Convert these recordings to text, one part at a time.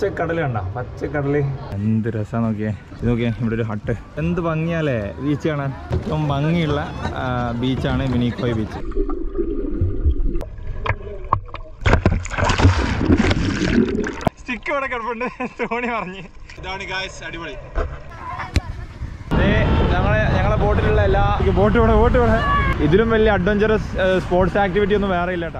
പച്ചക്കടൽ കണ്ട പച്ചക്കടല് എന്ത് രസാ നോക്കിയേ ഇത് നോക്കിയേ ഇവിടെ ഒരു ഹട്ട് എന്ത് ഭംഗിയാലേ ബീച്ച് കാണാൻ ഏറ്റവും ഭംഗിയുള്ള ആ, ബീച്ചാണ് മിനിക്കോയ് ബീച്ച് സ്റ്റിക്ക് ഇവിടെ കിടപ്പുണ്ട് തോണി പറഞ്ഞ് ഇതാണ് ഗായ്സ് അടിപൊളി ഞങ്ങളെ ഞങ്ങളെ ബോട്ടിലുള്ള എല്ലാ ബോട്ട് ഇവിടെ ബോട്ട് ഇവിടെ ഇതിലും വലിയ അഡ്വഞ്ചറസ് സ്പോർട്സ് ആക്ടിവിറ്റി ഒന്നും വേറെ ഇല്ല കേട്ടോ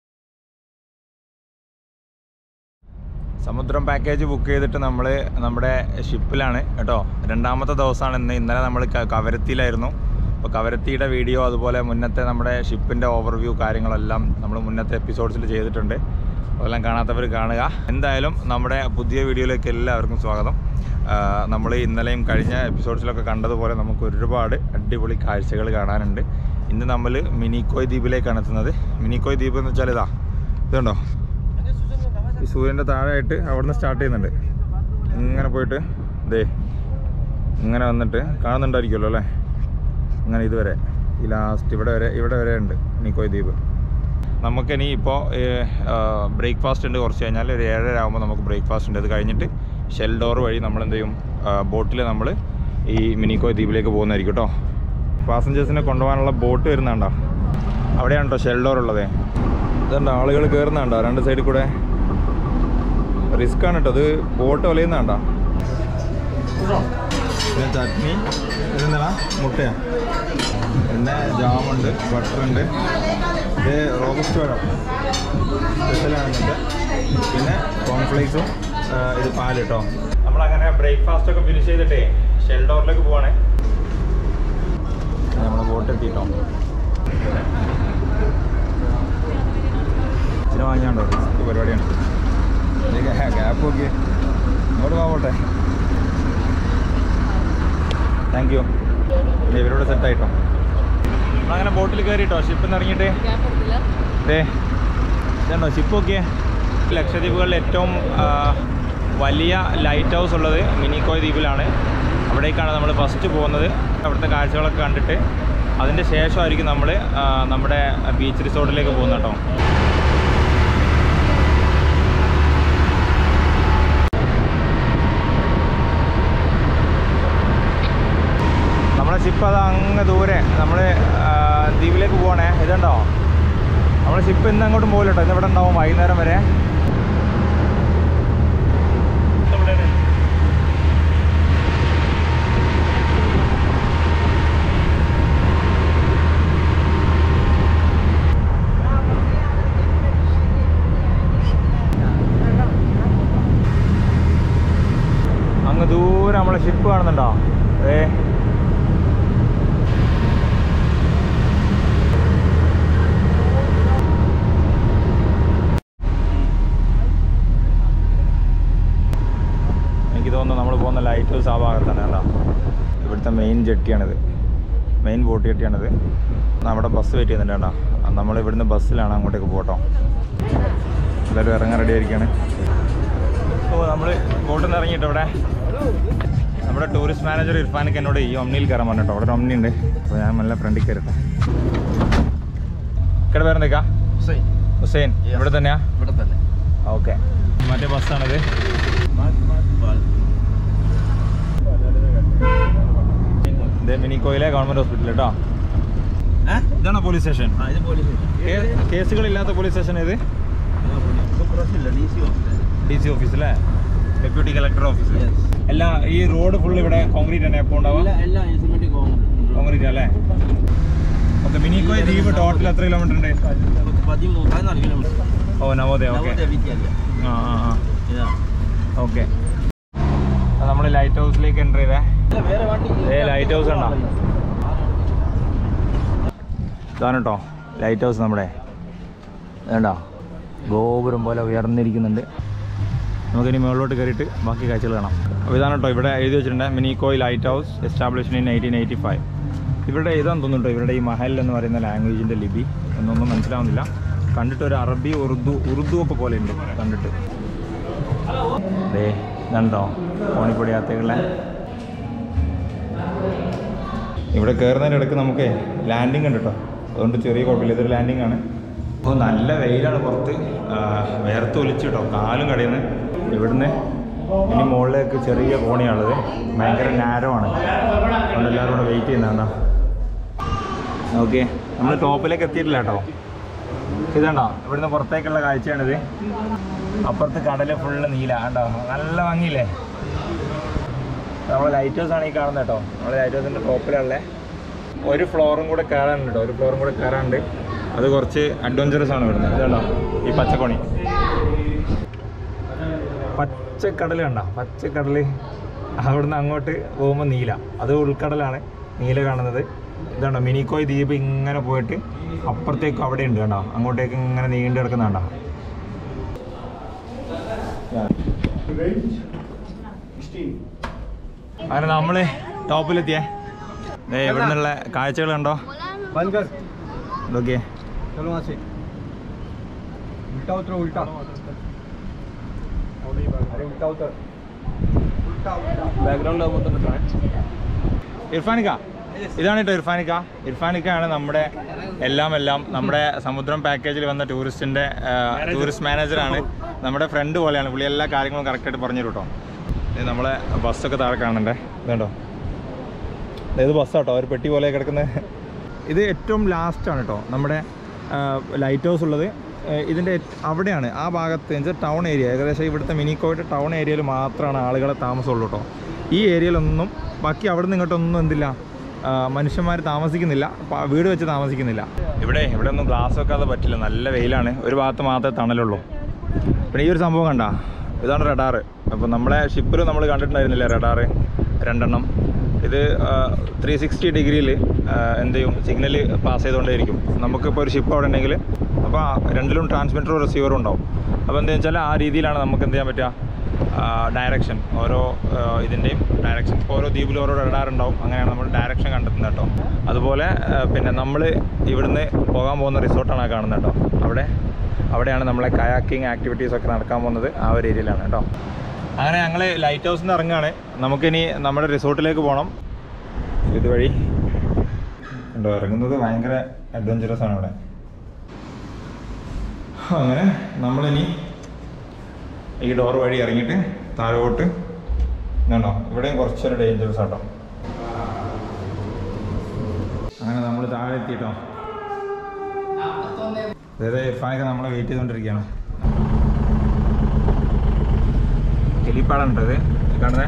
സമുദ്രം പാക്കേജ് ബുക്ക് ചെയ്തിട്ട് നമ്മൾ നമ്മുടെ ഷിപ്പിലാണ് കേട്ടോ രണ്ടാമത്തെ ദിവസമാണ് ഇന്ന് ഇന്നലെ നമ്മൾ കവരത്തിയിലായിരുന്നു അപ്പോൾ കവരത്തിയുടെ വീഡിയോ അതുപോലെ മുന്നത്തെ നമ്മുടെ ഷിപ്പിൻ്റെ ഓവർവ്യൂ കാര്യങ്ങളെല്ലാം നമ്മൾ മുന്നത്തെ എപ്പിസോഡ്സിൽ ചെയ്തിട്ടുണ്ട് അതെല്ലാം കാണാത്തവർ കാണുക എന്തായാലും നമ്മുടെ പുതിയ വീഡിയോയിലേക്ക് എല്ലാവർക്കും സ്വാഗതം നമ്മൾ ഇന്നലെയും കഴിഞ്ഞ എപ്പിസോഡ്സിലൊക്കെ കണ്ടതുപോലെ നമുക്ക് ഒരുപാട് അടിപൊളി കാഴ്ചകൾ കാണാനുണ്ട് ഇന്ന് നമ്മൾ മിനിക്കോയ് ദ്വീപിലേക്കാണ് എത്തുന്നത് മിനിക്കോയ് ദ്വീപ് എന്ന് വെച്ചാൽ ഇതാ ഇതുണ്ടോ ഈ സൂര്യൻ്റെ താഴെയായിട്ട് അവിടുന്ന് സ്റ്റാർട്ട് ചെയ്യുന്നുണ്ട് ഇങ്ങനെ പോയിട്ട് ദേ ഇങ്ങനെ വന്നിട്ട് കാണുന്നുണ്ടായിരിക്കുമല്ലോ അല്ലേ അങ്ങനെ ഇതുവരെ ഈ ലാസ്റ്റ് ഇവിടെ വരെ ഇവിടെ വരെ ഉണ്ട് നിക്കോയ് ദ്വീപ് നമുക്കിനി ഇപ്പോൾ ബ്രേക്ക്ഫാസ്റ്റ് ഉണ്ട് കുറച്ച് കഴിഞ്ഞാൽ ഒരു ഏഴര ആകുമ്പോൾ നമുക്ക് ബ്രേക്ക്ഫാസ്റ്റ് ഉണ്ട് അത് കഴിഞ്ഞിട്ട് ഷെൽ ഡോർ വഴി നമ്മൾ എന്ത് ചെയ്യും ബോട്ടിൽ നമ്മൾ ഈ മിനിക്കോയ് ദ്വീപിലേക്ക് പോകുന്നതായിരിക്കും കേട്ടോ പാസഞ്ചേഴ്സിനെ കൊണ്ടുപോകാനുള്ള ബോട്ട് വരുന്നുണ്ടോ അവിടെയാണ് കേട്ടോ ഷെൽ ഡോർ ഉള്ളത് ഇതുണ്ടോ ആളുകൾ കയറുന്നുണ്ടോ രണ്ട് സൈഡിൽ കൂടെ റിസ്ക് ആണ് കേട്ടോ അത് ബോട്ട് ഒലയുന്നുണ്ടോ പിന്നെ ചട്നി ഇതെന്താ മുട്ടയാ പിന്നെ ജാമുണ്ട് ബട്ടറുണ്ട് ഇത് റോബസ്റ്റ് പഴം സ്പെഷ്യലാണ് ഇന്നത്തെ പിന്നെ കോൺഫ്ലേക്സും ഇത് പാല് കേട്ടോ നമ്മളങ്ങനെ ബ്രേക്ക്ഫാസ്റ്റ് ഒക്കെ ഫിനിഷ് ചെയ്തിട്ടേ ഷെൽ ഡോറിലേക്ക് പോവാണേ നമ്മളെ ബോട്ട് എത്തിട്ടോ ഇച്ചിരി വാങ്ങിയാണ്ടോ റിസ്ക് പരിപാടിയാണ് ഗ്യാപ്പ് നോക്കി ഇങ്ങോട്ട് പോകട്ടെ താങ്ക് യു ഇവരോട് സെറ്റ് ആയിട്ടോ നമ്മളങ്ങനെ ബോട്ടിൽ കയറിട്ടോ ഷിപ്പിൽ നിന്ന് ഇറങ്ങിയിട്ട് ദേ ഇതുണ്ടോ ഷിപ്പ് നോക്കിയേ ലക്ഷദ്വീപുകളിൽ ഏറ്റവും ആ, വലിയ ലൈറ്റ് ഹൗസ് ഉള്ളത് മിനിക്കോയ് ദ്വീപിലാണ് അവിടേക്കാണ് നമ്മൾ ഫസ്റ്റ് പോകുന്നത് അവിടുത്തെ കാഴ്ചകളൊക്കെ കണ്ടിട്ട് അതിൻ്റെ ശേഷമായിരിക്കും നമ്മൾ നമ്മുടെ ബീച്ച് റിസോർട്ടിലേക്ക് പോകുന്നത് കേട്ടോ നമ്മുടെ ഷിപ്പ് അത് അങ്ങ് ദൂരെ നമ്മൾ ദ്വീപിലേക്ക് പോകണേ ഇതുണ്ടോ നമ്മുടെ ഷിപ്പ് ഇന്ന് അങ്ങോട്ടും പോകില്ല കേട്ടോ ഇന്ന് ഇവിടെ ഉണ്ടാവും വൈകുന്നേരം വരെ അങ്ങ് ദൂരെ നമ്മളെ ഷിപ്പ് കാണുന്നുണ്ടോ ഏ എനിക്ക് തോന്നുന്നു നമ്മൾ പോകുന്ന ലൈറ്റ് ഹൗസ് ആ ഭാഗത്താണ് കേട്ടോ ഇവിടുത്തെ മെയിൻ ജെട്ടിയാണിത് മെയിൻ ബോട്ട് ജെട്ടിയാണിത് നമ്മുടെ ബസ് വെയിറ്റ് ചെയ്യുന്നുണ്ട് കേട്ടോ നമ്മൾ ഇവിടുന്ന് ബസ്സിലാണ് അങ്ങോട്ടേക്ക് പോട്ടോ എല്ലാവരും ഇറങ്ങാൻ റെഡി ആയിരിക്കുകയാണ് ഓ നമ്മൾ ബോട്ടിൽ നിന്ന് ഇറങ്ങിയിട്ട് ഇവിടെ നമ്മുടെ ടൂറിസ്റ്റ് മാനേജർ ഇർഫാനൊക്കെ എന്നോട് ഈ ഒമ്നിയിൽ കയറാൻ പറഞ്ഞിട്ടോ അവിടെ ഒരു ഒമ്നി ഉണ്ട് അപ്പോൾ ഞാൻ നല്ല ഫ്രണ്ടിൽ കയറട്ടെ ഇവിടെ പേരെന്തൊക്കെയാ ഹുസൈൻ ഇവിടെ തന്നെയാ ഇവിടെ തന്നെ ഓക്കെ മറ്റേ ബസ്സാണിത് ഇത് മിനിക്കോയിലെ ഗവൺമെൻറ് ഹോസ്പിറ്റൽ കേട്ടോ ഇതാണോ പോലീസ് സ്റ്റേഷൻ ആ ഇത് പോലീസ് കേസുകളില്ലാത്ത പോലീസ് സ്റ്റേഷൻ ഇത് ഇല്ല D C D C office അല്ലേ ഡെപ്യൂട്ടി കളക്ടർ ഓഫീസ് Yes. എല്ലാ ഈ റോഡ് ഫുൾ ഇവിടെ കോൺക്രീറ്റ് തന്നെ എപ്പോൾ ഉണ്ടാവുക എല്ലാ എല്ലാ ഇൻസ്ട്രുമെന്റ് കോൺക്രീറ്റ് അല്ലേ ഓക്കെ മിനിക്കോയ് ദ്വീപ് ടോട്ടൽ എത്ര കിലോമീറ്റർ ഉണ്ട് പതിമൂന്ന് പതിനാല് kilometre oh Navodaya okay Navodaya Vidyalaya ആ ആ ആ ഇതാ ഓക്കെ നമ്മൾ ലൈറ്റ് ഹൗസിലേക്ക് എൻ്റർ ചെയ്തേ ഇല്ല, വേറെ വണ്ടി ഏ, light house ഉണ്ടോ? ഇതാണ് കേട്ടോ ലൈറ്റ് ഹൗസ് നമ്മുടെ വേണ്ടോ ഗോപുരം പോലെ ഉയർന്നിരിക്കുന്നുണ്ട് നമുക്കിനി മുകളിലോട്ട് കയറിയിട്ട് ബാക്കി കാഴ്ചകൾ കാണാം അപ്പോൾ ഇതാണ് കേട്ടോ ഇവിടെ എഴുതി വെച്ചിട്ടുണ്ട് Minicoy lighthouse established in eighteen eighty five ഇവരുടെ ഇതാന്ന് തോന്നുന്നു കേട്ടോ ഇവരുടെ ഈ മഹൽ എന്ന് പറയുന്ന ലാംഗ്വേജിൻ്റെ ലിപി എന്നൊന്നും മനസ്സിലാവുന്നില്ല കണ്ടിട്ട് ഒരു അറബി ഉറുദു ഉറുദു ഒക്കെ പോലെ ഉണ്ട് കണ്ടിട്ട് ദേ ഇതുണ്ടോ കോണിപ്പൊടി യാത്രകളെ ഇവിടെ കയറുന്നതിൻ്റെ ഇടയ്ക്ക് നമുക്ക് ലാൻഡിങ് ഉണ്ട് കേട്ടോ അതുകൊണ്ട് ചെറിയ കുഴപ്പമില്ല ഇതൊരു ലാൻഡിങ് ആണ് അപ്പോൾ നല്ല വെയിലാണ് പുറത്ത് ആ, വേർത്ത് ഒലിച്ച് കേട്ടോ കാലും കടയുന്നു ഇവിടുന്ന് ഇനി മുകളിലേക്ക് ചെറിയ കോണിയാണത് ഭയങ്കര നാരോ ആണ് അതുകൊണ്ട് എല്ലാവരും കൂടെ വെയിറ്റ് ചെയ്യുന്നതാണ്ടാ ഓക്കെ നമ്മൾ ടോപ്പിലേക്ക് എത്തിയിട്ടില്ല കേട്ടോ ഇതുണ്ടോ ഇവിടുന്ന് പുറത്തേക്കുള്ള കാഴ്ചയാണിത് അപ്പുറത്ത് കടല് ഫുള്ള് നീല കണ്ടോ നല്ല ഭംഗിയില്ലേ നമ്മൾ ലൈറ്റ് ഹൗസ് ആണ് ഈ കാണുന്നത് കേട്ടോ നമ്മൾ ലൈറ്റ് ഹൗസിൻ്റെ ടോപ്പിലുള്ള ഒരു ഫ്ലോറും കൂടെ കയറാനുണ്ട് കേട്ടോ ഒരു ഫ്ലോറും കൂടെ കയറാനുണ്ട് അത് കുറച്ച് അഡ്വഞ്ചറസ് ആണ് ഇവിടുന്ന് ഇതുണ്ടോ ഈ പച്ചക്കോണി പച്ചക്കടൽ കണ്ട പച്ചക്കടൽ അവിടുന്ന് അങ്ങോട്ട് പോകുമ്പോൾ നീല അത് ഉൾക്കടലാണ് നീല കാണുന്നത് ഇതാണ്ടോ മിനിക്കോയ് ദ്വീപ് ഇങ്ങനെ പോയിട്ട് അപ്പുറത്തേക്ക് അവിടെ ഉണ്ട് കണ്ടോ അങ്ങോട്ടേക്ക് ഇങ്ങനെ നീണ്ടു കിടക്കുന്ന കണ്ടോ അങ്ങനെ നമ്മള് ടോപ്പിലെത്തിയേ ദേ ഇവിടെ നിന്നുള്ള കാഴ്ചകൾ കണ്ടോ बंद कर ഇതൊക്കെ चलो वहाँ से उल्टा उतरो उल्टा अरे उल्टा उतर उल्टा उल्टा बैकग्राउंड अब उतर रहा है ഇർഫാനിക്ക ഇതാണ് കേട്ടോ ഇർഫാനിക്ക ഇർഫാനിക്കയാണ് നമ്മുടെ എല്ലാം എല്ലാം നമ്മുടെ സമുദ്രം പാക്കേജിൽ വന്ന ടൂറിസ്റ്റിന്റെ ടൂറിസ്റ്റ് മാനേജറാണ് നമ്മുടെ ഫ്രണ്ട് പോലെയാണ് പുള്ളി എല്ലാ കാര്യങ്ങളും കറക്റ്റായിട്ട് പറഞ്ഞു തരും കേട്ടോ ഇത് നമ്മളെ ബസ്സൊക്കെ താഴെ കാണണ്ടേ ഇതുണ്ടോ ഇത് ബസ്സാട്ടോ ഒരു പെട്ടി പോലെ കിടക്കുന്നത് ഇത് ഏറ്റവും ലാസ്റ്റാണ് കേട്ടോ നമ്മുടെ ലൈറ്റ് ഹൗസ് ഉള്ളത് ഏഹ് ഇതിൻ്റെ ഏറ്റ്- അവിടെയാണ് ആ ഭാഗത്ത് വെച്ചാൽ ടൗൺ ഏരിയ ഏകദേശം ഇവിടുത്തെ മിനിക്കോയിട്ട് ടൗൺ ഏരിയയിൽ മാത്രമാണ് ആളുകളെ താമസമുള്ളൂ കേട്ടോ ഈ ഏരിയയിലൊന്നും ബാക്കി അവിടെ നിന്ന് ഇങ്ങോട്ടൊന്നും എന്തില്ല മനുഷ്യന്മാർ താമസിക്കുന്നില്ല പ- വീട് വെച്ച് താമസിക്കുന്നില്ല ഇവിടെ ഇവിടെ ഒന്നും ഗ്ലാസ് വെക്കാതെ പറ്റില്ല നല്ല വെയിലാണ് ഒരു ഭാഗത്ത് മാത്രമേ തണലുള്ളൂ പിന്നെ ഈ ഒരു സംഭവം കണ്ട ഇതാണ് റഡാറ് അപ്പോൾ നമ്മളെ ഷിപ്പിൽ നമ്മൾ കണ്ടിട്ടുണ്ടായിരുന്നില്ല റഡാറ് രണ്ടെണ്ണം ഇത് ത്രീ സിക്സ്റ്റി ഡിഗ്രിയിൽ എന്ത് ചെയ്യും സിഗ്നൽ പാസ് ചെയ്തുകൊണ്ടേയിരിക്കും നമുക്കിപ്പോൾ ഒരു ഷിപ്പ് അവിടെ ഉണ്ടെങ്കിൽ അപ്പോൾ ആ രണ്ടിലും ട്രാൻസ്മിറ്ററും റിസീവറും ഉണ്ടാവും അപ്പോൾ എന്താ വെച്ചാൽ ആ രീതിയിലാണ് നമുക്ക് എന്ത് ചെയ്യാൻ പറ്റുക ഡയറക്ഷൻ ഓരോ ആ, ഇതിൻ്റെയും ഡയറക്ഷൻ ഇപ്പോൾ ഓരോ ദ്വീപിലും ഓരോ റഡാർ ഉണ്ടാവും അങ്ങനെയാണ് നമ്മൾ ഡയറക്ഷൻ കണ്ടെത്തുന്നത് കേട്ടോ അതുപോലെ ആ, പിന്നെ നമ്മൾ ഇവിടുന്ന് പോകാൻ പോകുന്ന റിസോർട്ടാണ് ആ കാണുന്നത് കേട്ടോ അവിടെ അവിടെയാണ് നമ്മളെ കയാക്കിങ് ആക്ടിവിറ്റീസ് ഒക്കെ നടക്കാൻ പോകുന്നത് ആ ഒരു ഏരിയയിലാണ് കേട്ടോ അങ്ങനെ ഞങ്ങൾ ലൈറ്റ് ഹൗസിൽ നിന്ന് ഇറങ്ങുകയാണ് നമുക്കിനി നമ്മുടെ റിസോർട്ടിലേക്ക് പോകണം ഇതുവഴി ഉണ്ടോ ഇറങ്ങുന്നത് ഭയങ്കര അഡ്വഞ്ചറസ് ആണ് ഇവിടെ അങ്ങനെ നമ്മളിനി ഈ ഡോർ വഴി ഇറങ്ങിയിട്ട് താഴോട്ട് ഇതുണ്ടോ ഇവിടെയും കുറച്ചൊരു ഡേഞ്ചറസ് ആട്ടോ അങ്ങനെ നമ്മൾ താഴെ എത്തിയിട്ടോ അതായത് ഇർഫാനൊക്കെ നമ്മളെ വെയിറ്റ് ചെയ്തുകൊണ്ടിരിക്കുകയാണ് ഹെലിപ്പാടാണ് ഇത് കാണുന്നത്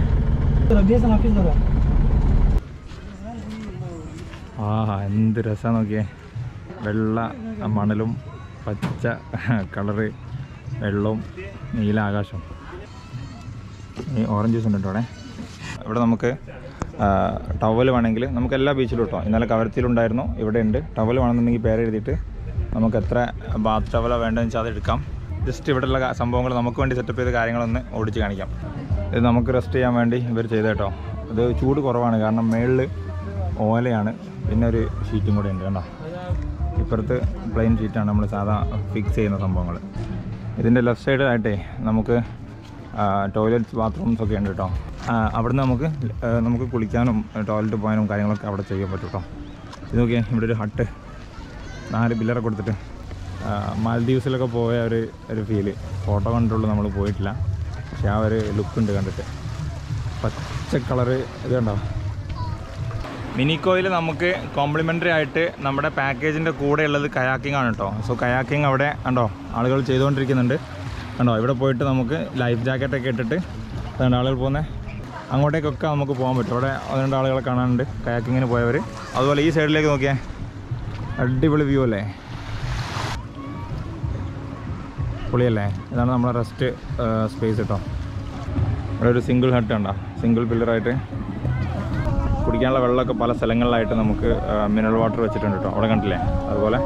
ആഹാ എന്ത് രസമാണ് നോക്കിയേ വെള്ള മണലും പച്ച കളറ് വെള്ളവും നീല ആകാശം ഈ ഓറഞ്ച് ജ്യൂസ് ഉണ്ട് കേട്ടോ അവിടെ ഇവിടെ നമുക്ക് ടവൽ വേണമെങ്കിൽ നമുക്ക് എല്ലാ ബീച്ചിലും കേട്ടോ ഇന്നലെ കവരത്തിലുണ്ടായിരുന്നു ഇവിടെ ഉണ്ട് ടവൽ വേണമെന്നുണ്ടെങ്കിൽ പേര് എഴുതിയിട്ട് നമുക്ക് എത്ര ബാത്ത് ടവലോ വേണ്ടതെന്ന് വെച്ചാൽ അത് എടുക്കാം ജസ്റ്റ് ഇവിടെയുള്ള കാ- സംഭവങ്ങൾ നമുക്ക് വേണ്ടി സെറ്റപ്പ് ചെയ്ത കാര്യങ്ങളൊന്ന് ഓടിച്ച് കാണിക്കാം ഇത് നമുക്ക് റെസ്റ്റ് ചെയ്യാൻ വേണ്ടി ഇവർ ചെയ്ത കേട്ടോ ഇത് ചൂട് കുറവാണ് കാരണം മേളിൽ ഓലയാണ് പിന്നെ ഒരു ഷീറ്റും കൂടെ ഉണ്ട് കേട്ടോ ഇപ്പുറത്ത് പ്ലെയിൻ ഷീറ്റാണ് നമ്മൾ സാധാ ഫിക്സ് ചെയ്യുന്ന സംഭവങ്ങൾ ഇതിൻ്റെ ലെഫ്റ്റ് സൈഡിലായിട്ടേ നമുക്ക് ടോയ്ലറ്റ്സ് ബാത്റൂംസ് ഒക്കെ ഉണ്ട് കേട്ടോ ആ, അവിടുന്ന് നമുക്ക് ആ, നമുക്ക് കുളിക്കാനും ടോയ്ലറ്റ് പോകാനും കാര്യങ്ങളൊക്കെ അവിടെ ചെയ്യാൻ പറ്റും കേട്ടോ ഇത് നോക്കിയേ ഇവിടെ ഒരു ഹട്ട് നാല് പില്ലറൊക്കെ കൊടുത്തിട്ട് ആ, മാൽദീവ്സിലൊക്കെ പോയ ഒരു ഒരു ഫീല് ഫോട്ടോ കണ്ടിട്ടുള്ളൂ നമ്മൾ പോയിട്ടില്ല പക്ഷെ ആ ഒരു ലുക്ക് ഉണ്ട് കണ്ടിട്ട് പച്ച കളറ് ഇത് കണ്ടോ മിനിക്കോയിൽ നമുക്ക് കോംപ്ലിമെൻ്ററി ആയിട്ട് നമ്മുടെ പാക്കേജിൻ്റെ കൂടെ ഉള്ളത് കയാക്കിംഗ് ആണ് കേട്ടോ സോ കയാക്കിംഗ് അവിടെ കണ്ടോ ആളുകൾ ചെയ്തുകൊണ്ടിരിക്കുന്നുണ്ട് കണ്ടോ ഇവിടെ പോയിട്ട് നമുക്ക് ലൈഫ് ജാക്കറ്റൊക്കെ ഇട്ടിട്ട് അതുകൊണ്ട് ആളുകൾ പോകുന്നത് അങ്ങോട്ടേക്കൊക്കെ നമുക്ക് പോകാൻ പറ്റും അവിടെ ഒന്ന് രണ്ട് ആളുകളെ കാണാനുണ്ട് കയാക്കിങ്ങിന് പോയവർ അതുപോലെ ഈ സൈഡിലേക്ക് നോക്കിയേ അടിപൊളി വ്യൂ അല്ലേ പൊളിയല്ലേ ഇതാണ് നമ്മളെ റെസ്റ്റ് സ്പേസ് കേട്ടോ ഇവിടെ ഒരു സിംഗിൾ ഹട്ട് ഉണ്ടോ സിംഗിൾ പില്ലറായിട്ട് കുടിക്കാനുള്ള വെള്ളമൊക്കെ പല സ്ഥലങ്ങളിലായിട്ട് നമുക്ക് മിനറൽ വാട്ടർ വെച്ചിട്ടുണ്ട് കേട്ടോ അവിടെ കണ്ടില്ലേ അതുപോലെ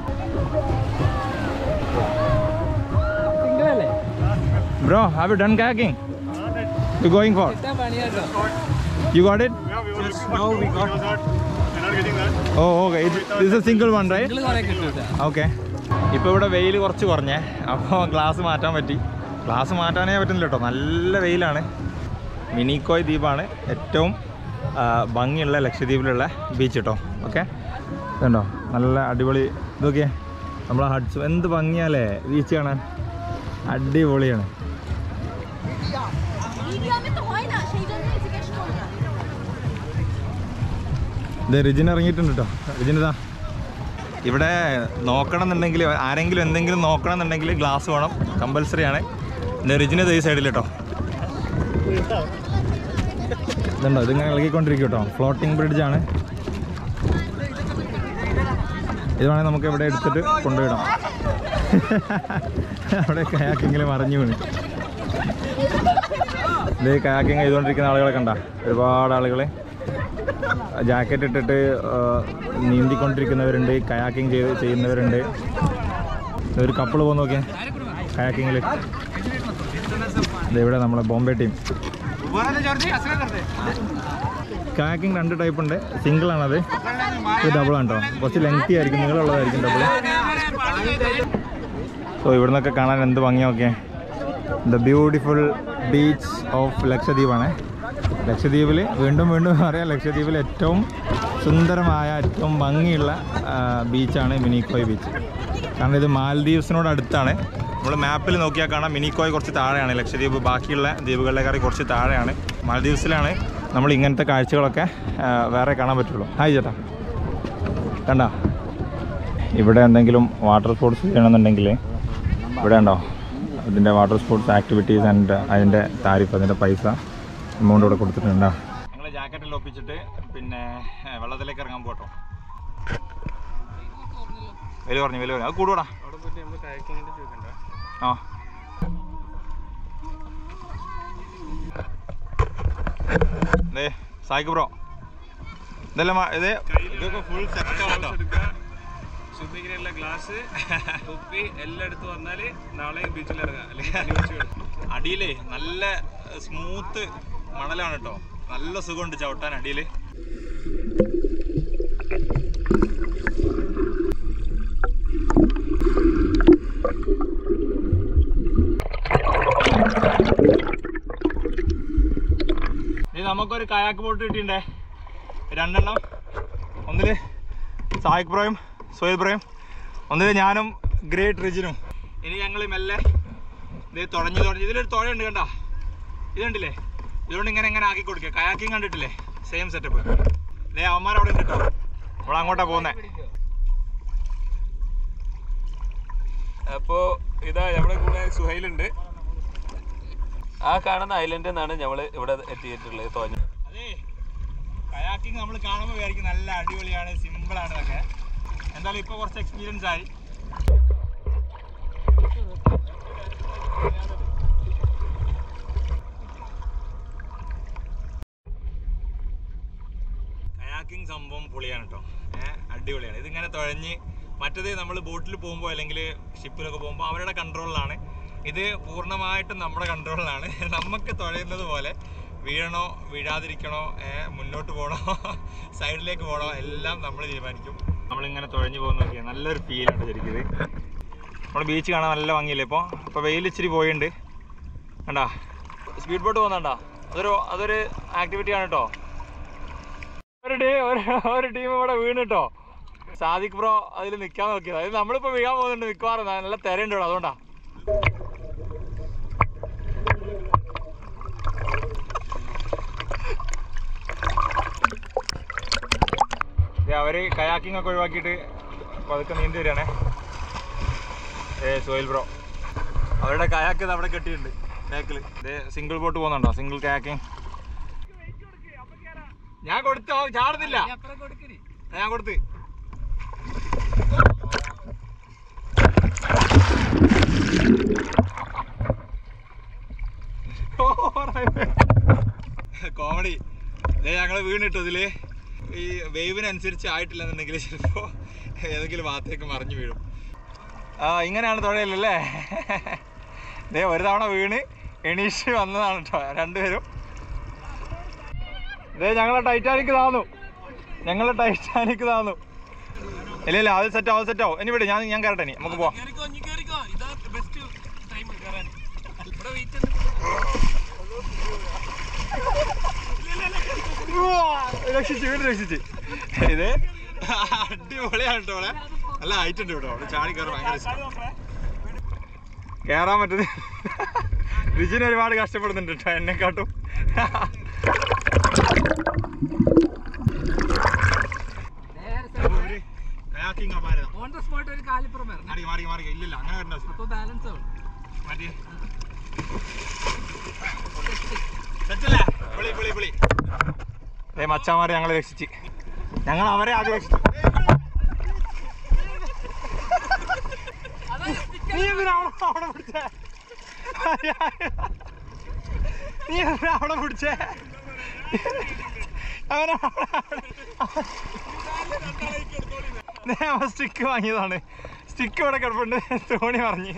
bro have you done kayaking you going for you got it No, we got oh okay this a single one right okay ഇപ്പോൾ ഇവിടെ വെയിൽ കുറച്ച് കുറഞ്ഞേ അപ്പോൾ ഗ്ലാസ് മാറ്റാൻ പറ്റി ഗ്ലാസ് മാറ്റാനേ പറ്റുന്നില്ല കേട്ടോ നല്ല വെയിലാണ് മിനിക്കോയ് ദ്വീപാണ് ഏറ്റവും ആ, ഭംഗിയുള്ള ലക്ഷദ്വീപിലുള്ള ബീച്ച് കേട്ടോ ഓക്കെ ഇതുണ്ടോ നല്ല അടിപൊളി ഇതൊക്കെ നമ്മളെ ഹഡ്സ് എന്ത് ഭംഗിയാലേ ബീച്ച് കാണാൻ അടിപൊളിയാണ് video'mu oyna. Şeyden neyse geç koyma. ഇത് റിജിൻ ഇറങ്ങിയിട്ടുണ്ട് കേട്ടോ റിജിൻ ഇതാ ഇവിടെ നോക്കണം എന്നുണ്ടെങ്കിൽ ആരെങ്കിലും എന്തെങ്കിലും നോക്കണം എന്നുണ്ടെങ്കിൽ ഗ്ലാസ് വേണം കമ്പൽസറി ആണ് ഇത് റിജിന് ഈ സൈഡിൽ കേട്ടോ ഇതുണ്ടോ ഇതിങ്ങനെ ഇളകിക്കൊണ്ടിരിക്കും കേട്ടോ ഫ്ലോട്ടിംഗ് ബ്രിഡ്ജ് ആണ് ഇത് വേണമെങ്കിൽ നമുക്ക് ഇവിടെ എടുത്തിട്ട് കൊണ്ടുപോയിടാം അവിടെ കയാക്കിങ്ങിൽ മറിഞ്ഞു വീണ് ഇത് കയാക്കിങ് ചെയ്തുകൊണ്ടിരിക്കുന്ന ആളുകളെ കണ്ട ഒരുപാട് ആളുകൾ ജാക്കറ്റ് ഇട്ടിട്ട് ആ, നീന്തിക്കൊണ്ടിരിക്കുന്നവരുണ്ട് കയാക്കിങ് ചെയ്ത് ചെയ്യുന്നവരുണ്ട് ഒരു കപ്പിൾ പോകുന്ന നോക്കിയേ കയാക്കിങ്ങിൽ ഇവിടെ നമ്മളെ ബോംബെ ടീം കയാക്കിംഗ് രണ്ട് ടൈപ്പ് ഉണ്ട് സിംഗിൾ ആണത് ഇത് ഡബിൾ ആണ് കേട്ടോ കുറച്ച് ലെങ്തി ആയിരിക്കും നീളമുള്ളതായിരിക്കും ഡബിൾ സോ ഇവിടെ നിന്നൊക്കെ കാണാൻ എന്ത് ഭംഗിയൊക്കെ ദ ബ്യൂട്ടിഫുൾ ബീച്ച് ഓഫ് ലക്ഷദ്വീപാണ് ലക്ഷദ്വീപിൽ വീണ്ടും വീണ്ടും അറിയാം ലക്ഷദ്വീപിൽ ഏറ്റവും സുന്ദരമായ ഏറ്റവും ഭംഗിയുള്ള ആ, ബീച്ചാണ് മിനിക്കോയ് ബീച്ച് കാരണം ഇത് മാൽദീവ്സിനോട് അടുത്താണ് നമ്മൾ മാപ്പിൽ നോക്കിയാൽ കാണാം മിനിക്കോയ് കുറച്ച് താഴെയാണ് ലക്ഷദ്വീപ് ബാക്കിയുള്ള ദ്വീപുകളിലേക്കാൾ കുറച്ച് താഴെയാണ് മാൽദീവ്സിലാണ് നമ്മൾ ഇങ്ങനത്തെ കാഴ്ചകളൊക്കെ ആ, വേറെ കാണാൻ പറ്റുള്ളൂ ഹായ് ചേട്ടാ കണ്ട ഇവിടെ എന്തെങ്കിലും വാട്ടർ സ്പോർട്സ് ചെയ്യണമെന്നുണ്ടെങ്കിൽ ഇവിടെ ഉണ്ടോ ഇതിൻ്റെ വാട്ടർ സ്പോർട്സ് ആക്ടിവിറ്റീസ് ആൻഡ് അതിൻ്റെ താരിഫ് അതിൻ്റെ പൈസ എമൗണ്ട് ഇവിടെ കൊടുത്തിട്ടുണ്ടോ ഞങ്ങൾ ജാക്കറ്റിൽ ഒപ്പിച്ചിട്ട് പിന്നെ വെള്ളത്തിലേക്ക് ഇറങ്ങാൻ പോട്ടോ വില പറഞ്ഞു വില പറഞ്ഞു അത് കൂടുവാടാ അവിടെ പോയിട്ട് നമ്മൾ കായക്കിങ്ങിട്ട് ചോദിക്കണ്ട ആ ദേ സായിക്ക് ബ്രോ ഇതെല്ലാം മാ- ഇത് ഇതൊക്കെ ഫുൾ സെറ്റാണ് കേട്ടോ എടുക്കുക ശുദ്ധിക്കിനുള്ള ഗ്ലാസ് കുപ്പി എല്ലാം എടുത്ത് വന്നാൽ നാളെ ബീച്ചിൽ ഇറങ്ങാം അല്ലെങ്കിൽ തലി വെച്ച് കിടക്കും. അടിയിലേ നല്ല സ്മൂത്ത് മണലാണ് കേട്ടോ നല്ല സുഖമുണ്ട് ചവിട്ടാൻ അടിയിൽ ഇനി നമുക്കൊരു കയാക്ക് ബോട്ട് കിട്ടിയിട്ടുണ്ടേ രണ്ടെണ്ണം ഒന്നില് സായിക് ബ്രോയും സോയിദ് ബ്രോയും ഒന്നില് ഞാനും ഗ്രേറ്റ് റിജിനും ഇനി ഞങ്ങൾ മെല്ലെ ഇത് തുഴഞ്ഞു തുഴഞ്ഞ് ഇതിലൊരു തുഴയുണ്ട് കണ്ട ഇത് കണ്ടില്ലേ ഇതുകൊണ്ട് ഇങ്ങനെ ഇങ്ങനെ ആക്കി കൊടുക്കുക കയാക്കിങ് കണ്ടിട്ടില്ലേ സെയിം സെറ്റപ്പ് ഇതേ അവന്മാർ അവിടെ ഉണ്ട് കേട്ടോ നമ്മൾ അങ്ങോട്ടാ പോകുന്നത് അപ്പോ ഇതാ നമ്മുടെ കൂടെ സുഹൈലുണ്ട് ആ കാണുന്ന ഐലൻഡിൽ നിന്നാണ് നമ്മൾ ഇവിടെ എത്തിയിട്ടുള്ളത് തോഞ്ഞ അതെ കയാക്കിങ് നമ്മൾ കാണുമ്പോൾ വിചാരിക്കും നല്ല അടിപൊളിയാണ് സിമ്പിൾ ആണ് ഇതൊക്കെ എന്തായാലും ഇപ്പോൾ കുറച്ച് എക്സ്പീരിയൻസ് ആയി കയാക്കിംഗ് സംഭവം പൊളിയാണ് കേട്ടോ ഏഹ് അടിപൊളിയാണ് ഇതിങ്ങനെ തുഴഞ്ഞ് മറ്റേത് നമ്മൾ ബോട്ടിൽ പോകുമ്പോൾ അല്ലെങ്കിൽ ഷിപ്പിലൊക്കെ പോകുമ്പോൾ അവരുടെ കൺട്രോളിലാണ് ഇത് പൂർണ്ണമായിട്ടും നമ്മുടെ കൺട്രോളിലാണ് നമുക്ക് തുഴയുന്നത് പോലെ വീഴണോ വീഴാതിരിക്കണോ ഏഹ് മുന്നോട്ട് പോകണോ സൈഡിലേക്ക് പോകണോ എല്ലാം നമ്മൾ തീരുമാനിക്കും നമ്മളിങ്ങനെ തുഴഞ്ഞു പോകുന്നതൊക്കെ നല്ലൊരു ഫീലാണ് ശരിക്കും ഇത് നമ്മൾ ബീച്ച് കാണാൻ നല്ല ഭംഗിയില്ലേ ഇപ്പോൾ ഇപ്പോൾ വെയിൽ ഇച്ചിരി പോയിട്ടുണ്ട് കണ്ടാ സ്പീഡ് ബോട്ട് പോകുന്നുണ്ടോ അതൊരു അതൊരു ആക്ടിവിറ്റി ആണ് കേട്ടോ ഒരു ടീം ഒരു ഒരു ടീം ഇവിടെ വീണ് കേട്ടോ സാദിഖ് ബ്രോ അതിൽ നിൽക്കാൻ നോക്കിയത് അത് നമ്മളിപ്പോൾ വീഴാൻ പോകുന്നുണ്ട് മിക്കവാറും നല്ല തിരയുണ്ട് ഇവിടെ അതുകൊണ്ടാ ദേ അവര് കയാക്കിംഗ് ഒക്കെ ഒഴിവാക്കിയിട്ട് പതുക്കെ നീന്തി വരികയാണേ ഏ സോയിൽ ബ്രോ അവരുടെ കയാക്ക് ഇത് അവിടെ കെട്ടിയിട്ടുണ്ട് ബാക്കിൽ ഇത് സിംഗിൾ ബോട്ട് പോകുന്നുണ്ടോ സിംഗിൾ കയാക്കിംഗ് ഞാൻ കൊടുത്തോ ചാടുന്നില്ല ഞാൻ കൊടുത്ത് കോമഡി ഞങ്ങള് വീണിട്ടു ഇതില് ഈ വേവിനനുസരിച്ച് ആയിട്ടില്ലെന്നുണ്ടെങ്കിൽ ചിലപ്പോ ഏതെങ്കിലും ഭാഗത്തേക്ക് മറിഞ്ഞു വീഴും ആ ഇങ്ങനെയാണ് തുഴയല്ലേ ദേ ഒരു തവണ വീണ് എണീഷ് വന്നതാണ് കേട്ടോ രണ്ടുപേരും ദേ ഞങ്ങളെ ടൈറ്റാനിക് താന്നു ഞങ്ങളെ ടൈറ്റാനിക് താന്നു ഇല്ല ഇല്ല അത് സെറ്റ് ആവും സെറ്റ് ആവും ഇനി വിട് ഞാൻ ഞാൻ കയറട്ടെ ഇനി നമുക്ക് പോവാം ഇതാ ബെസ്റ്റ് ടൈം കയറാൻ ഇവിടെ വെയിറ്റ് ഉവ്വാ, രക്ഷിച്ച് വീട് രക്ഷിച്ച് ഇത് അടിപൊളിയാണ് കേട്ടോ ഇവിടെ നല്ല ഹൈറ്റ് ഉണ്ട് ഇവിടെ ചാടി കയറി ഭയങ്കര ഇഷ്ടം കയറാൻ പറ്റുന്നത് റിജിന് ഒരുപാട് കഷ്ടപ്പെടുന്നുണ്ട് കേട്ടോ എന്നെക്കാട്ടും ഓൺ ദ സ്പോട്ട് ഒരു കാലിപ്പുറം വരണം ഇല്ലില്ല അങ്ങനെ വരണ്ട അപ്പൊ ബാലൻസ് ആവും മച്ചാമാരെ ഞങ്ങളെ രക്ഷിച്ച് ഞങ്ങൾ അവരെ ആദ്യം രക്ഷിച്ചു നീ എന്തിനാ അവിടെ അവിടെ പിടിച്ചേ നീ എന്തിനാ അവിടെ പിടിച്ചേ അവനെ സ്റ്റിക്ക് വാങ്ങിയതാണ് സ്റ്റിക്ക് ഇവിടെ കിടപ്പുണ്ട് തോണി പറഞ്ഞ്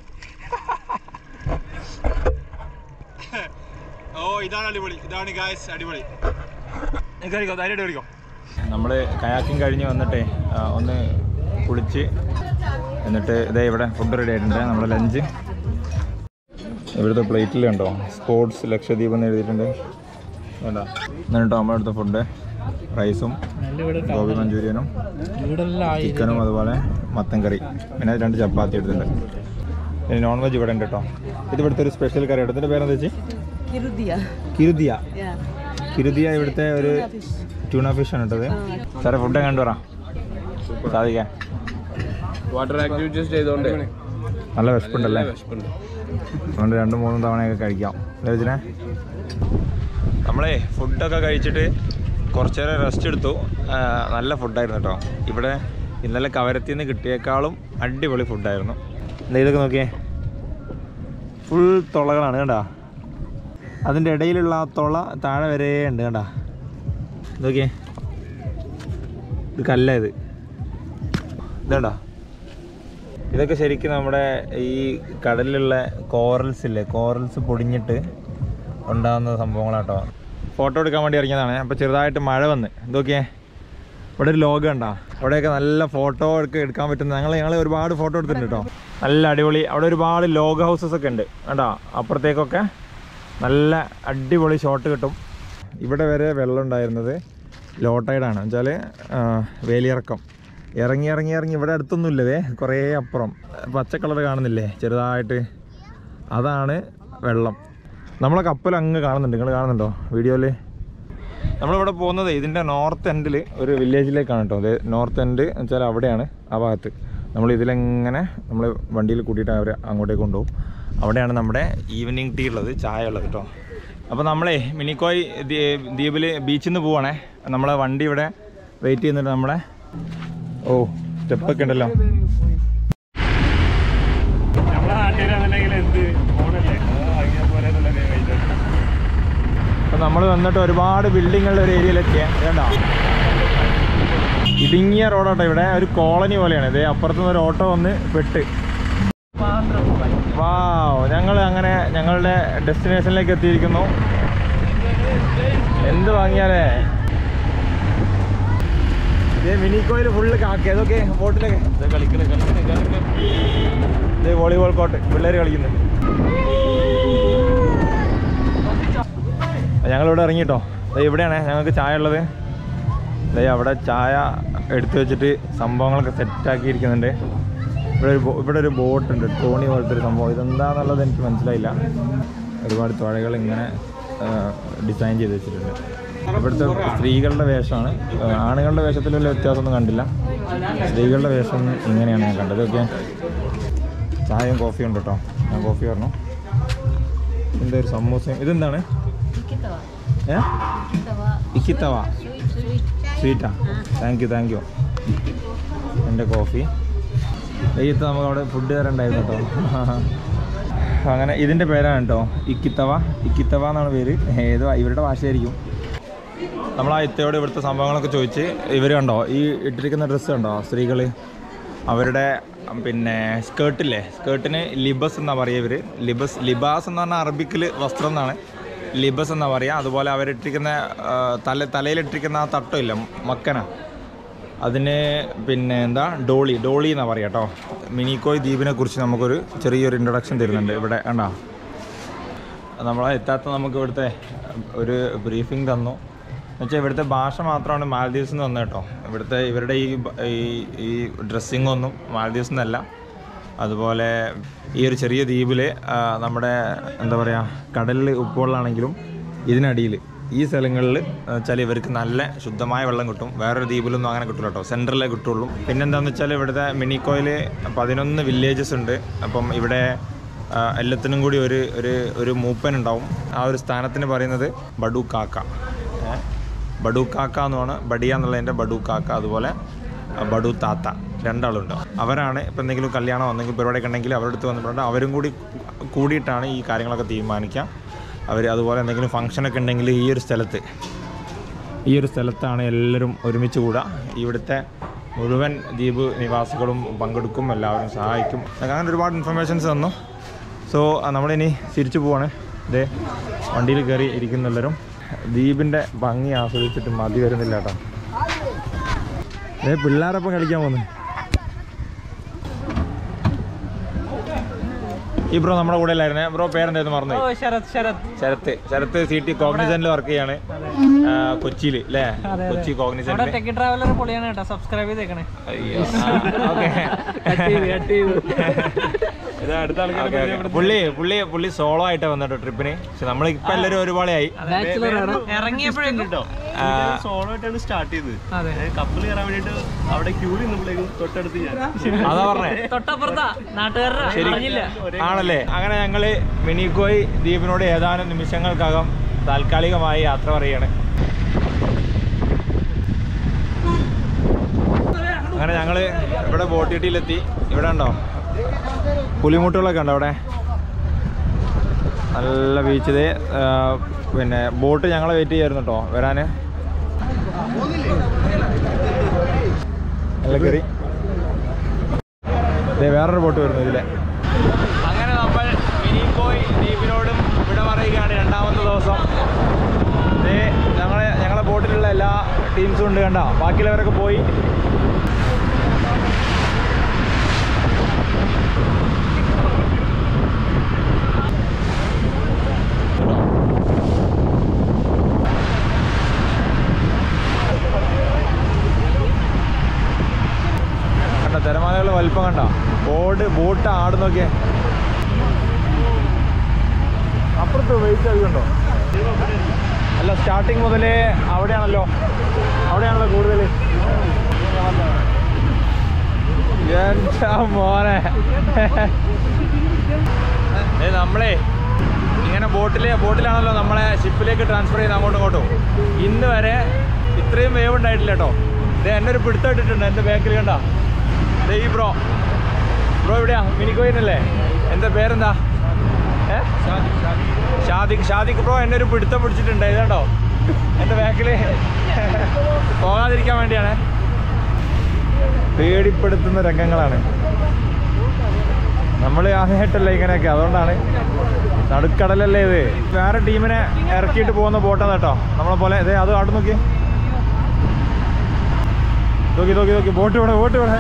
ഓ ഇതാണ് അടിപൊളി ഇതാണ് ഗായ്സ് അടിപൊളി കയറിക്കോ ധൈര്യം കയറിക്കോ നമ്മൾ കയാക്കിങ് കഴിഞ്ഞ് വന്നിട്ടേ ആ, ഒന്ന് കുളിച്ച് എന്നിട്ട് ഇതേ ഇവിടെ ഫുഡ് റെഡി ആയിട്ടുണ്ട് നമ്മുടെ ലഞ്ച് ഇവിടുത്തെ പ്ലേറ്റിൽ കണ്ടോ സ്പോർട്സ് ലക്ഷദ്വീപ് എന്ന് എഴുതിയിട്ടുണ്ട് വേണ്ട എന്നിട്ടോ നമ്മുടെ അടുത്ത ഫുഡ് റൈസും ഗോബി മഞ്ചൂരിയനും ചിക്കനും അതുപോലെ മത്തൻ കറി പിന്നെ രണ്ട് ചപ്പാത്തി എടുത്തിട്ടുണ്ട് പിന്നെ നോൺ വെജ് ഇവിടെ ഉണ്ട് കേട്ടോ ഇത് ഇവിടുത്തെ ഒരു സ്പെഷ്യൽ കറി എടുത്തിട്ട് പേരെന്താ വെച്ച് Kirudia. കിരുതിയ Yeah. കിരുതിയ ഇവിടുത്തെ ഒരു ട്യൂണ ഫിഷ് ആണ് ഇട്ടത് സാറേ ഫുഡ് കണ്ടു പറ സാധിക്കാൻ വാട്ടർ ആക്ടിവിറ്റീസ് ചെയ്തോണ്ട് നല്ല വിശപ്പുണ്ടല്ലേ അതുകൊണ്ട് രണ്ടും മൂന്നും തവണയൊക്കെ കഴിക്കാം രചന നമ്മളേ ഫുഡൊക്കെ കഴിച്ചിട്ട് കുറച്ച് നേരം റെസ്റ്റ് എടുത്തു ആ, നല്ല ഫുഡായിരുന്നു കേട്ടോ ഇവിടെ ഇന്നലെ കവരത്തിൽ നിന്ന് കിട്ടിയേക്കാളും അടിപൊളി ഫുഡായിരുന്നു എന്താ ഇതൊക്കെ നോക്കിയേ ഫുൾ തുളകളാണ് കണ്ടാ അതിൻ്റെ ഇടയിലുള്ള ആ തുള താഴെ വരെ ഉണ്ട് കണ്ടാ നോക്കിയേ ഇത് കല്ല ഇത് ഇതേണ്ടാ ഇതൊക്കെ ശരിക്കും നമ്മുടെ ഈ കടലിലുള്ള കോറൽസ് ഇല്ലേ കോറൽസ് പൊടിഞ്ഞിട്ട് ഉണ്ടാകുന്ന സംഭവങ്ങളാട്ടോ ഫോട്ടോ എടുക്കാൻ വേണ്ടി ഇറങ്ങിയതാണ് അപ്പോൾ ചെറുതായിട്ട് മഴ വന്ന് ഇതൊക്കെ ഇവിടെ ഒരു ലോകം ഉണ്ടോ അവിടെയൊക്കെ നല്ല ഫോട്ടോ ഒക്കെ എടുക്കാൻ പറ്റുന്ന ഞങ്ങൾ ഞങ്ങൾ ഒരുപാട് ഫോട്ടോ എടുത്തിട്ടുണ്ട് കേട്ടോ നല്ല അടിപൊളി അവിടെ ഒരുപാട് ലോഗ് ഹൗസസ് ഒക്കെ ഉണ്ട് കണ്ടോ അപ്പുറത്തേക്കൊക്കെ നല്ല അടിപൊളി ഷോട്ട് കിട്ടും ഇവിടെ വരെ വെള്ളം ഉണ്ടായിരുന്നത് ലോ ടൈഡാണ് വെച്ചാൽ വേലിയിറക്കം ഇറങ്ങി ഇറങ്ങി ഇറങ്ങി ഇവിടെ അടുത്തൊന്നുമില്ലതേ കുറേ അപ്പുറം പച്ച കളർ കാണുന്നില്ലേ ചെറുതായിട്ട് അതാണ് വെള്ളം നമ്മളെ കപ്പൽ അങ്ങ് കാണുന്നുണ്ട് നിങ്ങൾ കാണുന്നുണ്ടോ വീഡിയോയിൽ നമ്മളിവിടെ പോകുന്നത് ഇതിൻ്റെ നോർത്ത് എൻഡിൽ ഒരു വില്ലേജിലേക്കാണ് കേട്ടോ അത് നോർത്ത് എൻഡ് എന്ന് വെച്ചാൽ അവിടെയാണ് ആ ഭാഗത്ത് നമ്മൾ ഇതിലെങ്ങനെ നമ്മൾ വണ്ടിയിൽ കൂട്ടിയിട്ട് അവർ അങ്ങോട്ടേക്ക് കൊണ്ടുപോകും അവിടെയാണ് നമ്മുടെ ഈവനിങ് ടീ ഉള്ളത് ചായ ഉള്ളത് കേട്ടോ അപ്പോൾ നമ്മളെ മിനിക്കോയ് ദ്വീപിൽ ബീച്ചിൽ നിന്ന് പോവാണേ നമ്മളെ വണ്ടി ഇവിടെ വെയിറ്റ് ചെയ്യുന്നുണ്ട് നമ്മളെ ഓ സ്റ്റെപ്പൊക്കെ ഉണ്ടല്ലോ അപ്പം നമ്മൾ വന്നിട്ട് ഒരുപാട് ബിൽഡിങ്ങുള്ള ഒരു ഏരിയയിലെത്തിയ വേണ്ട ഇടുങ്ങിയ റോഡാട്ടോ ഇവിടെ ഒരു കോളനി പോലെയാണ് ഇത് അപ്പുറത്തുനിന്ന് ഒരു ഓട്ടോ വന്ന് പെട്ട് വാവ് ഞങ്ങൾ അങ്ങനെ ഞങ്ങളുടെ ഡെസ്റ്റിനേഷനിലേക്ക് എത്തിയിരിക്കുന്നു എന്ത് വാങ്ങിയാലേ ഇതേ മിനി കോയിൽ ഫുള്ള് കാക്കി അതൊക്കെ ബോട്ടിലൊക്കെ ഇതേ വോളിബോൾ കോട്ട് പിള്ളേർ കളിക്കുന്നുണ്ട് ഞങ്ങളിവിടെ ഇറങ്ങിട്ടോ ദേ ഇവിടെയാണ് ഞങ്ങൾക്ക് ചായ ഉള്ളത് ദേ അവിടെ ചായ എടുത്തു വെച്ചിട്ട് സംഭവങ്ങളൊക്കെ സെറ്റാക്കിയിരിക്കുന്നുണ്ട് ഇവിടെ ഒരു ബോ- ഇവിടെ ഒരു ബോട്ട് ഉണ്ട് തോണി പോലത്തെ ഒരു സംഭവം ഇതെന്താന്നുള്ളത് എനിക്ക് മനസ്സിലായില്ല ഒരുപാട് തുഴകൾ ഇങ്ങനെ ഡിസൈൻ ചെയ്ത് വെച്ചിട്ടുണ്ട് ഇവിടുത്തെ സ്ത്രീകളുടെ വേഷമാണ് ആ, ആണുങ്ങളുടെ വേഷത്തിൽ വലിയ വ്യത്യാസമൊന്നും കണ്ടില്ല സ്ത്രീകളുടെ വേഷം ഇങ്ങനെയാണ് ഞാൻ കണ്ടത് ഓക്കെ ചായയും കോഫിയും ഉണ്ട് കേട്ടോ ഞാൻ കോഫി പറഞ്ഞു എന്താ ഒരു സമൂസയും ഇതെന്താണ് ഏ ഇക്കിത്തവ സ്വീറ്റാ താങ്ക് യു താങ്ക് യു എൻ്റെ കോഫി നെയ്യത്ത് നമുക്ക് അവിടെ ഫുഡ് തരണ്ടായിരുന്നു കേട്ടോ അങ്ങനെ ഇതിൻ്റെ പേരാണ് കേട്ടോ ഇക്കിത്തവ ഇക്കിത്തവ എന്നാണ് പേര് ഏത് ഇവരുടെ ഭാഷയായിരിക്കും നമ്മൾ ആ ഇത്തയോട് ഇവിടുത്തെ സംഭവങ്ങളൊക്കെ ചോദിച്ച് ഇവർ കണ്ടോ ഈ ഇട്ടിരിക്കുന്ന ഡ്രസ്സ് കണ്ടോ സ്ത്രീകൾ അവരുടെ ഉം, പിന്നെ സ്കേർട്ടില്ലേ സ്കേർട്ടിന് ലിബസ് എന്നാ പറയുക ഇവർ ലിബസ് ലിബാസ് എന്ന് പറഞ്ഞാൽ അറബിക്കിൽ വസ്ത്രം എന്നാണ് ലിബസ് എന്നാ പറയുക അതുപോലെ അവരിട്ടിരിക്കുന്ന ആ, തല തലയിലിട്ടിരിക്കുന്ന ആ തട്ടമില്ല മക്കന അതിന് പിന്നെ എന്താ ഡോളി ഡോളി എന്നാ പറയുക കേട്ടോ മിനിക്കോയ് ദ്വീപിനെ കുറിച്ച് നമുക്കൊരു ചെറിയൊരു ഇൻട്രൊഡക്ഷൻ തരുന്നുണ്ട് ഇവിടെ കണ്ടോ നമ്മളെ എത്താത്ത നമുക്ക് ഇവിടുത്തെ ഒരു ബ്രീഫിംഗ് തന്നു എന്നുവെച്ചാൽ ഇവിടുത്തെ ഭാഷ മാത്രമാണ് മാലദ്വീപ്സിൽ നിന്ന് വന്നത് കേട്ടോ ഇവിടുത്തെ ഇവരുടെ ഈ ബ- ഈ ഈ ഡ്രസ്സിംഗ് ഒന്നും മാലദ്വീപ്സിൽ നിന്നല്ല അതുപോലെ ഈ ഒരു ചെറിയ ദ്വീപിൽ നമ്മുടെ എന്താ പറയുക കടലിൽ ഉപ്പുവെള്ളമാണെങ്കിലും ഇതിനടിയിൽ ഈ സ്ഥലങ്ങളിൽ വെച്ചാൽ ഇവർക്ക് നല്ല ശുദ്ധമായ വെള്ളം കിട്ടും വേറൊരു ദ്വീപിലൊന്നും അങ്ങനെ കിട്ടില്ല കേട്ടോ സെൻറ്ററിലേ കിട്ടുള്ളൂ പിന്നെന്താണെന്ന് വെച്ചാൽ ഇവിടുത്തെ മിനിക്കോയിൽ പതിനൊന്ന് വില്ലേജസ് ഉണ്ട് അപ്പം ഇവിടെ ആ, എല്ലാത്തിനും കൂടി ഒരു ഒരു ഒരു മൂപ്പൻ ഉണ്ടാവും ആ ഒരു സ്ഥാനത്തിന് പറയുന്നത് ബഡു കാക്ക ഏ? ബഡു കാക്ക എന്നാണ് ബഡിയ എന്നുള്ളതിൻ്റെ ബഡു കാക്ക അതുപോലെ ആ, ബഡു താത്ത രണ്ടാളുണ്ട് അവരാണ് ഇപ്പം എന്തെങ്കിലും കല്യാണം എന്തെങ്കിലും പരിപാടിയൊക്കെ ഉണ്ടെങ്കിൽ അവരുടെ അടുത്ത് വന്നിട്ടുണ്ട് അവരും കൂടി കൂടിയിട്ടാണ് ഈ കാര്യങ്ങളൊക്കെ തീരുമാനിക്കുക അവർ അതുപോലെ എന്തെങ്കിലും ഫംഗ്ഷനൊക്കെ ഉണ്ടെങ്കിൽ ഈ ഒരു സ്ഥലത്ത് ഈ ഒരു സ്ഥലത്താണ് എല്ലാവരും ഒരുമിച്ച് കൂടുക ഇവിടുത്തെ മുഴുവൻ ദ്വീപ് നിവാസികളും പങ്കെടുക്കും എല്ലാവരും സഹായിക്കും അങ്ങനെ ഒരുപാട് ഇൻഫർമേഷൻസ് തന്നു സോ നമ്മളിനി തിരിച്ചു പോവാണ് ഇതേ വണ്ടിയിൽ കയറി ഇരിക്കുന്നുള്ളവരും ദ്വീപിൻ്റെ ഭംഗി ആസ്വദിച്ചിട്ട് മതി വരുന്നില്ല കേട്ടോ ഇതേ പിള്ളേരൊപ്പം കളിക്കാൻ പോകുന്നു ഈ ബ്രോ നമ്മുടെ കൂടെ അല്ലായിരുന്നേ ബ്രോ പേരെന്തായിരുന്നു മറന്നു oh Sharath Sharath Sharath Sharath C T കോഗ്നിസന്റിൽ വർക്ക് ചെയ്യാണ് കൊച്ചിയിൽ അല്ലേ അതെ. കൊച്ചി അവിടെ കോഗ്നിസന്റിൽ ടെക്കി ട്രാവലർ പൊളിയാണ് കേട്ടോ സബ്സ്ക്രൈബ് ചെയ്തേക്കണേ അയ്യോ ഓക്കെ കട്ട് ചെയ്ത് കട്ട് ചെയ്ത് ഇത് അടുത്ത ആൾക്കാരെ ഓക്കെ, ഓക്കെ. പുള്ളി പുള്ളി പുള്ളി സോളോ ആയിട്ടാ വന്നിട്ടോ ട്രിപ്പിന് പക്ഷെ നമ്മൾ ഇപ്പൊ എല്ലാവരും ഒരുപാടായി ബാച്ചിലർ ഇറങ്ങിയപ്പോഴേക്കും സോളോ ആയിട്ടാണ് സ്റ്റാർട്ട് ചെയ്തത് അതെ കപ്പിൾ കയറാൻ വേണ്ടിട്ട് അവിടെ ക്യൂ നിന്നപ്പോഴേക്കും തൊട്ടടുത്ത് ഞാൻ അതാ പറഞ്ഞേ തൊട്ടപ്പുറത്താ നാട്ടുകാരുടെ അറിഞ്ഞില്ല ആണല്ലേ അങ്ങനെ ഞങ്ങള് മിനിക്കോയ് ദ്വീപിനോട് ഏതാനും നിമിഷങ്ങൾക്കകം താൽക്കാലികമായി യാത്ര പറയാണ് അങ്ങനെ ഞങ്ങള് ഇവിടെ ബോട്ടിട്ടിയിലെത്തി ഇവിടെ ഉണ്ടോ പുലിമുട്ടുകളൊക്കെ ഉണ്ടോ അവിടെ നല്ല ബീച്ച് ഇത് പിന്നെ ബോട്ട് ഞങ്ങളെ വെയിറ്റ് ചെയ്യായിരുന്നു കേട്ടോ വരാന് നല്ല കയറി ദേ വേറൊരു ബോട്ട് വരുന്നു ഇതിലെ അങ്ങനെ നമ്മൾ മിനിക്കോയ് ദ്വീപിനോടും ഇവിടെ പറയുകയാണ് രണ്ടാമത്തെ ദിവസം ദേ ഞങ്ങളെ ഞങ്ങളെ ബോട്ടിലുള്ള എല്ലാ ടീംസും ഉണ്ട് കണ്ട ബാക്കിയുള്ളവരൊക്കെ പോയി കണ്ട തിരമാലകളുടെ വലിപ്പം കണ്ട ബോട്ട് ബോട്ട് ആടുന്നൊക്കെ അപ്പുറത്ത് വെയിറ്റ് ആകുന്നുണ്ടോ അല്ല സ്റ്റാർട്ടിങ് മുതലേ അവിടെയാണല്ലോ അവിടെയാണല്ലോ കൂടുതൽ എന്താ മോനെ ഏ നമ്മളെ ഇങ്ങനെ ബോട്ടിലെ ബോട്ടിലാണല്ലോ നമ്മളെ ഷിപ്പിലേക്ക് ട്രാൻസ്ഫർ ചെയ്യുന്നത് അങ്ങോട്ടും ഇങ്ങോട്ടും ഇന്ന് വരെ ഇത്രയും വേവ് ഉണ്ടായിട്ടില്ല കേട്ടോ ഇത് എന്നെ ഒരു പിടുത്തം ഇട്ടിട്ടുണ്ട് എൻ്റെ ബാക്കിൽ കണ്ട ദേ ഈ ബ്രോ ബ്രോ എവിടെയാ മിനിക്കോയിനല്ലേ എന്താ പേരെന്താ ഏ ഷാദിഖ് ഷാദിഖ് ബ്രോ എന്നെ ഒരു പിടുത്തം പിടിച്ചിട്ടുണ്ട് ഇതുണ്ടോ എൻ്റെ ബാക്കിൽ പോകാതിരിക്കാൻ വേണ്ടിയാണ് പേടിപ്പെടുത്തുന്ന രംഗങ്ങളാണ് നമ്മൾ ആദ്യമായിട്ടല്ല ഇങ്ങനെയൊക്കെ അതുകൊണ്ടാണ് നടുക്കടലല്ലേ ഇത് വേറെ ടീമിനെ ഇറക്കിയിട്ട് പോകുന്ന ബോട്ടാണ് കേട്ടോ നമ്മളെ പോലെ ഇതേ അത് ആട്ട് നോക്കി നോക്കി നോക്കി നോക്കി ബോട്ട് ഇവിടെ ബോട്ട് ഇവിടെ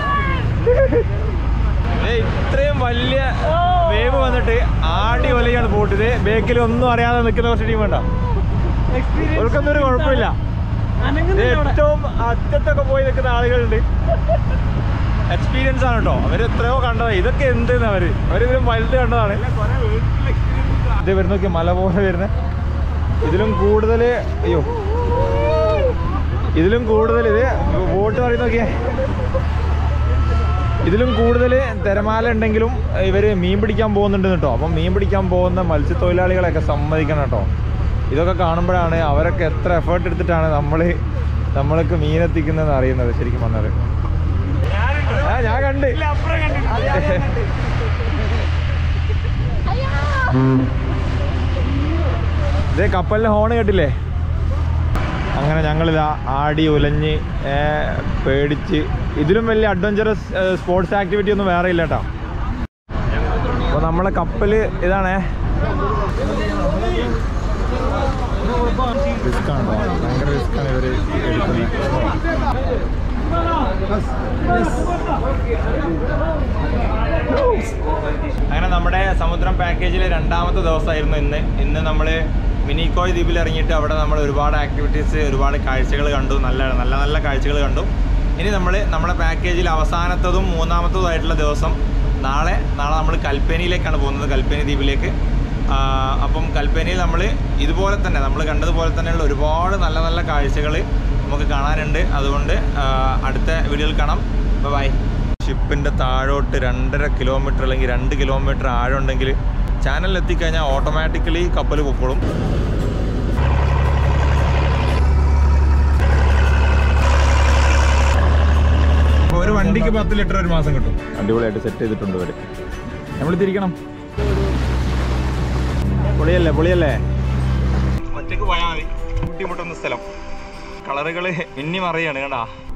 ഏയ് ഇത്രയും വലിയ വേവ് വന്നിട്ട് ആടി വലിയാണ് ബോട്ട് ഇത് ബേക്കിൽ ഒന്നും അറിയാതെ നിൽക്കുന്ന കുറച്ച് ടീം വേണ്ട അവർക്കൊന്നും ഒരു കുഴപ്പമില്ല ഇത് ഏറ്റവും അറ്റത്തൊക്കെ പോയി നിൽക്കുന്ന ആളുകളുണ്ട് എക്സ്പീരിയൻസ് ആണ് കേട്ടോ അവര് എത്രയോ കണ്ടതാണ് ഇതൊക്കെ എന്തെന്ന് അവര് അവരിതിലും വലുത് കണ്ടതാണ് ഇത് വരുന്ന നോക്കിയ മല പോലെ വരുന്ന ഇതിലും കൂടുതൽ അയ്യോ ഇതിലും കൂടുതൽ ഇത് ബോട്ട് പറയുന്ന നോക്കിയേ ഇതിലും കൂടുതൽ തിരമാല ഉണ്ടെങ്കിലും ഇവർ മീൻ പിടിക്കാൻ പോകുന്നുണ്ട് കേട്ടോ അപ്പം മീൻ പിടിക്കാൻ പോകുന്ന മത്സ്യത്തൊഴിലാളികളെയൊക്കെ സമ്മതിക്കണം കേട്ടോ ഇതൊക്കെ കാണുമ്പോഴാണ് അവരൊക്കെ എത്ര എഫേർട്ട് എടുത്തിട്ടാണ് നമ്മൾ നമ്മൾക്ക് മീനെത്തിക്കുന്നതെന്ന് അറിയുന്നത് ശരിക്കും പറഞ്ഞത് ആ ഞാൻ കണ്ട് ഇതേ കപ്പലിന് ഹോൺ കേട്ടില്ലേ അങ്ങനെ ഞങ്ങളിതാ ആടി ഉലഞ്ഞ് ഏ, പേടിച്ച് ഇതിലും വലിയ അഡ്വഞ്ചറസ് സ്പോർട്സ് ആക്ടിവിറ്റി ഒന്നും വേറെ ഇല്ല കേട്ടോ അപ്പോൾ നമ്മളെ കപ്പൽ ഇതാണേ റിസ്ക് ആണ് കേട്ടോ ഭയങ്കര റിസ്ക് ആണ് ഇവർ എടുക്കുന്നത് അങ്ങനെ നമ്മുടെ സമുദ്രം പാക്കേജിലെ രണ്ടാമത്തെ ദിവസമായിരുന്നു ഇന്ന് ഇന്ന് നമ്മൾ മിനിക്കോയ് ദ്വീപിൽ ഇറങ്ങിയിട്ട് അവിടെ നമ്മൾ ഒരുപാട് ആക്ടിവിറ്റീസ് ഒരുപാട് കാഴ്ചകൾ കണ്ടു നല്ല നല്ല നല്ല കാഴ്ചകൾ കണ്ടു ഇനി നമ്മൾ നമ്മുടെ പാക്കേജിൽ അവസാനത്തതും മൂന്നാമത്തതുമായിട്ടുള്ള ദിവസം നാളെ നാളെ നമ്മൾ കൽപ്പേനിയിലേക്കാണ് പോകുന്നത് കൽപ്പേനി ദ്വീപിലേക്ക് ആ, അപ്പം കൽപ്പേനിയിൽ നമ്മൾ ഇതുപോലെ തന്നെ നമ്മൾ കണ്ടതുപോലെ തന്നെയുള്ള ഒരുപാട് നല്ല നല്ല കാഴ്ചകൾ നമുക്ക് കാണാനുണ്ട് അതുകൊണ്ട് ആ, അടുത്ത വീഡിയോയിൽ കാണാം ബൈ ഷിപ്പിൻ്റെ താഴോട്ട് രണ്ടര കിലോമീറ്റർ അല്ലെങ്കിൽ രണ്ട് കിലോമീറ്റർ ആഴമുണ്ടെങ്കിൽ ചാനലിൽ എത്തിക്കഴിഞ്ഞാൽ ഓട്ടോമാറ്റിക്കലി കപ്പൽ പൊക്കോളും ഒരു വണ്ടിക്ക് പത്ത് ലിറ്റർ ഒരു മാസം കിട്ടും അടിപൊളിയായിട്ട് സെറ്റ് ചെയ്തിട്ടുണ്ട് ഇവര് നമ്മൾ തിരിക്കണം പൊളിയല്ലേ പൊളിയല്ലേ ഒറ്റക്ക് പോയാൽ മതി ബുദ്ധിമുട്ടുന്ന സ്ഥലം കളറുകൾ ഇന്നി മറിയാണ് കണ്ടാ